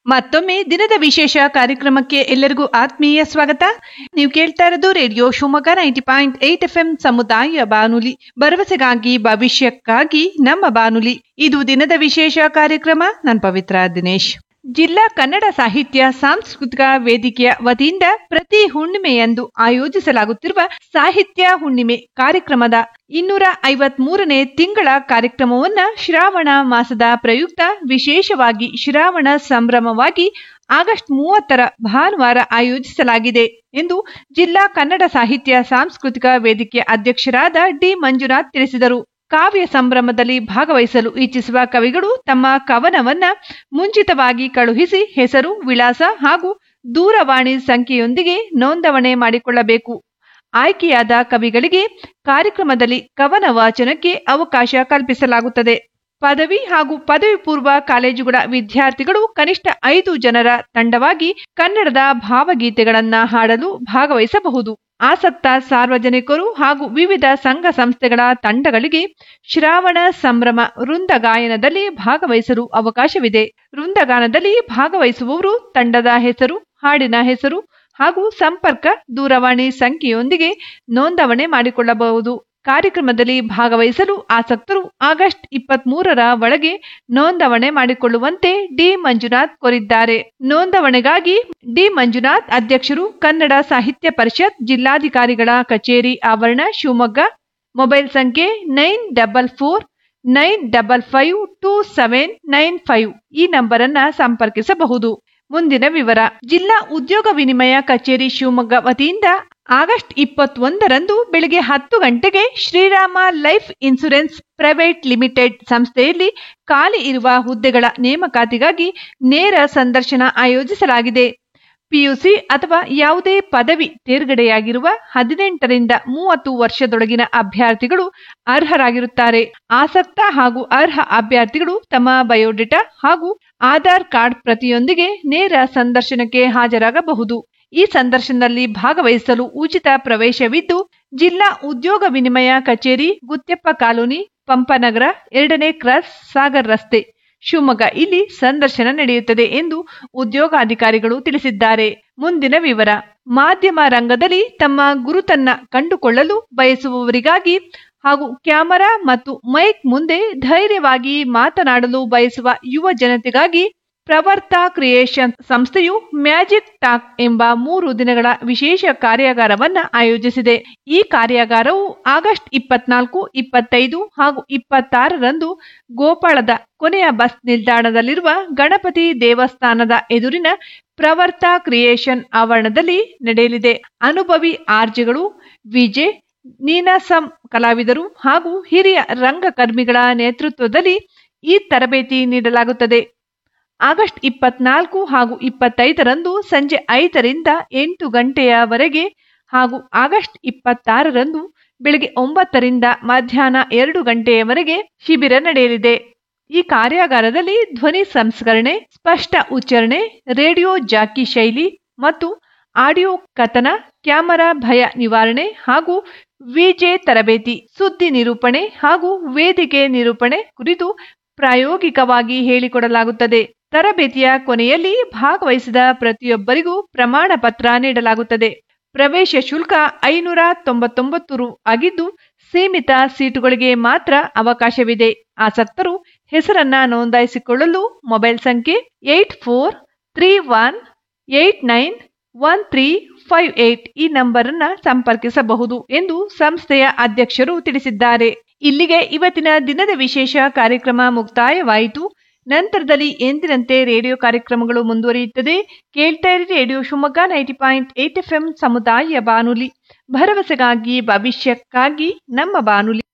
ಮತ್ತೊಮ್ಮೆ ದಿನದ ವಿಶೇಷ ಕಾರ್ಯಕ್ರಮಕ್ಕೆ ಎಲ್ಲರಿಗೂ ಆತ್ಮೀಯ ಸ್ವಾಗತ ನೀವು ಕೇಳ್ತಾ ಇರೋದು radio Shivamogga ninety point eight F M ಸಮುದಾಯ ಬಾನುಲಿ ಭರವಸೆಗಾಗಿ ಭವಿಷ್ಯಕ್ಕಾಗಿ ನಮ್ಮ ಬಾನುಲಿ ಇದು ದಿನದ ವಿಶೇಷ ಕಾರ್ಯಕ್ರಮ ನಾನು ಪವಿತ್ರ ದಿನೇಶ್ ಜಿಲ್ಲಾ ಕನ್ನಡ ಸಾಹಿತ್ಯ ಸಾಂಸ್ಕೃತಿಕ ವೇದಿಕೆಯ ವತಿಯಿಂದ ಪ್ರತಿ ಹುಣ್ಣಿಮೆಯಂದು ಆಯೋಜಿಸಲಾಗುತ್ತಿರುವ ಸಾಹಿತ್ಯ ಹುಣ್ಣಿಮೆ ಕಾರ್ಯಕ್ರಮದ ಇನ್ನೂರ ಐವತ್ ಮೂರನೇ ತಿಂಗಳ ಕಾರ್ಯಕ್ರಮವನ್ನ ಶ್ರಾವಣ ಮಾಸದ ಪ್ರಯುಕ್ತ ವಿಶೇಷವಾಗಿ ಶ್ರಾವಣ ಸಂಭ್ರಮವಾಗಿ ಆಗಸ್ಟ್ ಮೂವತ್ತರ ಭಾನುವಾರ ಆಯೋಜಿಸಲಾಗಿದೆ ಎಂದು ಜಿಲ್ಲಾ ಕನ್ನಡ ಸಾಹಿತ್ಯ ಸಾಂಸ್ಕೃತಿಕ ವೇದಿಕೆ ಅಧ್ಯಕ್ಷರಾದ ಡಿ ಮಂಜುನಾಥ್ ತಿಳಿಸಿದರು ಕಾವ್ಯ ಸಂಭ್ರಮದಲ್ಲಿ ಭಾಗವಹಿಸಲು ಇಚ್ಛಿಸುವ ಕವಿಗಳು ತಮ್ಮ ಕವನವನ್ನ ಮುಂಚಿತವಾಗಿ ಕಳುಹಿಸಿ ಹೆಸರು ವಿಳಾಸ ಹಾಗೂ ದೂರವಾಣಿ ಸಂಖ್ಯೆಯೊಂದಿಗೆ ನೋಂದಣಿ ಮಾಡಿಕೊಳ್ಳಬೇಕು ಆಯ್ಕೆಯಾದ ಕವಿಗಳಿಗೆ ಕಾರ್ಯಕ್ರಮದಲ್ಲಿ ಕವನ ವಾಚನಕ್ಕೆ ಅವಕಾಶ ಕಲ್ಪಿಸಲಾಗುತ್ತದೆ ಪದವಿ ಹಾಗೂ ಪದವಿ ಪೂರ್ವ ಕಾಲೇಜುಗಳ ವಿದ್ಯಾರ್ಥಿಗಳು ಕನಿಷ್ಠ ಐದು ಜನರ ತಂಡವಾಗಿ ಕನ್ನಡದ ಭಾವಗೀತೆಗಳನ್ನ ಹಾಡಲು ಭಾಗವಹಿಸಬಹುದು ಆಸಕ್ತ ಸಾರ್ವಜನಿಕರು ಹಾಗೂ ವಿವಿಧ ಸಂಘ ಸಂಸ್ಥೆಗಳ ತಂಡಗಳಿಗೆ ಶ್ರಾವಣ ಸಂಭ್ರಮ ವೃಂದ ಗಾಯನದಲ್ಲಿ ಭಾಗವಹಿಸಲು ಅವಕಾಶವಿದೆ ವೃಂದಗಾನದಲ್ಲಿ ಭಾಗವಹಿಸುವವರು ತಂಡದ ಹೆಸರು ಹಾಡಿನ ಹೆಸರು ಹಾಗೂ ಸಂಪರ್ಕ ದೂರವಾಣಿ ಸಂಖ್ಯೆಯೊಂದಿಗೆ ನೋಂದಣಿ ಮಾಡಿಕೊಳ್ಳಬಹುದು ಕಾರ್ಯಕ್ರಮದಲ್ಲಿ ಭಾಗವಹಿಸಲು ಆಸಕ್ತರು ಆಗಸ್ಟ್ ಇಪ್ಪತ್ತ್ ಮೂರರ ಒಳಗೆ ನೋಂದಣಿ ಮಾಡಿಕೊಳ್ಳುವಂತೆ ಡಿ ಮಂಜುನಾಥ್ ಕೋರಿದ್ದಾರೆ ನೋಂದಣಿಗಾಗಿ ಡಿ ಮಂಜುನಾಥ್ ಅಧ್ಯಕ್ಷರು ಕನ್ನಡ ಸಾಹಿತ್ಯ ಪರಿಷತ್ ಜಿಲ್ಲಾಧಿಕಾರಿಗಳ ಕಚೇರಿ ಆವರಣ ಶಿವಮೊಗ್ಗ ಮೊಬೈಲ್ ಸಂಖ್ಯೆ nine double four nine double five two seven nine five ಈ ನಂಬರ್ ಅನ್ನ ಸಂಪರ್ಕಿಸಬಹುದು ಮುಂದಿನ ವಿವರ ಜಿಲ್ಲಾ ಉದ್ಯೋಗ ವಿನಿಮಯ ಕಚೇರಿ ಶಿವಮೊಗ್ಗ ವತಿಯಿಂದ ಆಗಸ್ಟ್ ಇಪ್ಪತ್ತೊಂದರಂದು ಬೆಳಗ್ಗೆ ಹತ್ತು ಗಂಟೆಗೆ Shriram life insurance private limited ಸಂಸ್ಥೆಯಲ್ಲಿ ಖಾಲಿ ಇರುವ ಹುದ್ದೆಗಳ ನೇಮಕಾತಿಗಾಗಿ ನೇರ ಸಂದರ್ಶನ ಆಯೋಜಿಸಲಾಗಿದೆ ಪಿಯುಸಿ ಅಥವಾ ಯಾವುದೇ ಪದವಿ ತೇರ್ಗಡೆಯಾಗಿರುವ ಹದಿನೆಂಟರಿಂದ ಮೂವತ್ತು ವರ್ಷದೊಳಗಿನ ಅಭ್ಯರ್ಥಿಗಳು ಅರ್ಹರಾಗಿರುತ್ತಾರೆ ಆಸಕ್ತ ಹಾಗೂ ಅರ್ಹ ಅಭ್ಯರ್ಥಿಗಳು ತಮ್ಮ ಬಯೋಡೇಟಾ ಹಾಗೂ ಆಧಾರ್ ಕಾರ್ಡ್ ಪ್ರತಿಯೊಂದಿಗೆ ನೇರ ಸಂದರ್ಶನಕ್ಕೆ ಹಾಜರಾಗಬಹುದು ಈ ಸಂದರ್ಶನದಲ್ಲಿ ಭಾಗವಹಿಸಲು ಉಚಿತ ಪ್ರವೇಶವಿದ್ದು ಜಿಲ್ಲಾ ಉದ್ಯೋಗ ವಿನಿಮಯ ಕಚೇರಿ ಗುತ್ಯಪ್ಪ ಕಾಲೋನಿ ಪಂಪನಗರ ಎರಡನೇ ಕ್ರಾಸ್ ಸಾಗರ್ ರಸ್ತೆ ಶಿವಮೊಗ್ಗ ಇಲ್ಲಿ ಸಂದರ್ಶನ ನಡೆಯುತ್ತದೆ ಎಂದು ಉದ್ಯೋಗಾಧಿಕಾರಿಗಳು ತಿಳಿಸಿದ್ದಾರೆ ಮುಂದಿನ ವಿವರ ಮಾಧ್ಯಮ ರಂಗದಲ್ಲಿ ತಮ್ಮ ಗುರುತನ್ನ ಕಂಡುಕೊಳ್ಳಲು ಬಯಸುವವರಿಗಾಗಿ ಹಾಗೂ ಕ್ಯಾಮರಾ ಮತ್ತು ಮೈಕ್ ಮುಂದೆ ಧೈರ್ಯವಾಗಿ ಮಾತನಾಡಲು ಬಯಸುವ ಯುವ ಜನತೆಗಾಗಿ ಪ್ರವರ್ತ ಕ್ರಿಯೇಷನ್ ಸಂಸ್ಥೆಯು ಮ್ಯಾಜಿಕ್ ಟಾಕ್ ಎಂಬ ಮೂರು ದಿನಗಳ ವಿಶೇಷ ಕಾರ್ಯಾಗಾರವನ್ನ ಆಯೋಜಿಸಿದೆ ಈ ಕಾರ್ಯಾಗಾರವು ಆಗಸ್ಟ್ ಇಪ್ಪತ್ನಾಲ್ಕು ಇಪ್ಪತ್ತೈದು ಹಾಗೂ ಇಪ್ಪತ್ತಾರರಂದು ಗೋಪಾಳದ ಕೊನೆಯ ಬಸ್ ನಿಲ್ದಾಣದಲ್ಲಿರುವ ಗಣಪತಿ ದೇವಸ್ಥಾನದ ಎದುರಿನ ಪ್ರವರ್ತ ಕ್ರಿಯೇಷನ್ ಆವರಣದಲ್ಲಿ ನಡೆಯಲಿದೆ ಅನುಭವಿ ಆರ್ಜಿಗಳು ವಿಜೆ ನೀನಾಸಂ ಕಲಾವಿದರು ಹಾಗೂ ಹಿರಿಯ ರಂಗಕರ್ಮಿಗಳ ನೇತೃತ್ವದಲ್ಲಿ ಈ ತರಬೇತಿ ನೀಡಲಾಗುತ್ತದೆ ಆಗಸ್ಟ್ ಇಪ್ಪತ್ನಾಲ್ಕು ಹಾಗೂ ಇಪ್ಪತ್ತೈದರಂದು ಸಂಜೆ ಐದರಿಂದ ಎಂಟು ಗಂಟೆಯವರೆಗೆ ಹಾಗೂ ಆಗಸ್ಟ್ ಇಪ್ಪತ್ತಾರರಂದು ಬೆಳಗ್ಗೆ ಒಂಬತ್ತರಿಂದ ಮಧ್ಯಾಹ್ನ ಎರಡು ಗಂಟೆಯವರೆಗೆ ಶಿಬಿರ ನಡೆಯಲಿದೆ ಈ ಕಾರ್ಯಾಗಾರದಲ್ಲಿ ಧ್ವನಿ ಸಂಸ್ಕರಣೆ ಸ್ಪಷ್ಟ ಉಚ್ಚಾರಣೆ ರೇಡಿಯೋ ಜಾಕಿ ಶೈಲಿ ಮತ್ತು ಆಡಿಯೋ ಕಥನ ಕ್ಯಾಮರಾ ಭಯ ನಿವಾರಣೆ ಹಾಗೂ ವಿಜೆ ತರಬೇತಿ ಸುದ್ದಿ ನಿರೂಪಣೆ ಹಾಗೂ ವೇದಿಕೆ ನಿರೂಪಣೆ ಕುರಿತು ಪ್ರಾಯೋಗಿಕವಾಗಿ ಹೇಳಿಕೊಡಲಾಗುತ್ತದೆ ತರಬೇತಿಯ ಕೊನೆಯಲ್ಲಿ ಭಾಗವಹಿಸಿದ ಪ್ರತಿಯೊಬ್ಬರಿಗೂ ಪ್ರಮಾಣ ಪತ್ರ ನೀಡಲಾಗುತ್ತದೆ ಪ್ರವೇಶ ಶುಲ್ಕ ಐನೂರ ತೊಂಬತ್ತೊಂಬತ್ತು ರು ಆಗಿದ್ದು ಸೀಮಿತ ಸೀಟುಗಳಿಗೆ ಮಾತ್ರ ಅವಕಾಶವಿದೆ ಆಸಕ್ತರು ಹೆಸರನ್ನ ನೋಂದಾಯಿಸಿಕೊಳ್ಳಲು ಮೊಬೈಲ್ ಸಂಖ್ಯೆ eight four three one eight nine one three five eight ಈ ನಂಬರ್ ಅನ್ನ ಸಂಪರ್ಕಿಸಬಹುದು ಎಂದು ಸಂಸ್ಥೆಯ ಅಧ್ಯಕ್ಷರು ತಿಳಿಸಿದ್ದಾರೆ ಇಲ್ಲಿಗೆ ಇವತ್ತಿನ ದಿನದ ವಿಶೇಷ ಕಾರ್ಯಕ್ರಮ ಮುಕ್ತಾಯವಾಯಿತು ನಂತರದಲ್ಲಿ ಎಂದಿನಂತೆ ರೇಡಿಯೋ ಕಾರ್ಯಕ್ರಮಗಳು ಮುಂದುವರಿಯುತ್ತದೆ ಕೇಳ್ತಾ ಇರಿ radio Shivamogga ninety point eight F M ಸಮುದಾಯ ಬಾನುಲಿ ಭರವಸೆಗಾಗಿ ಭವಿಷ್ಯಕ್ಕಾಗಿ ನಮ್ಮ ಬಾನುಲಿ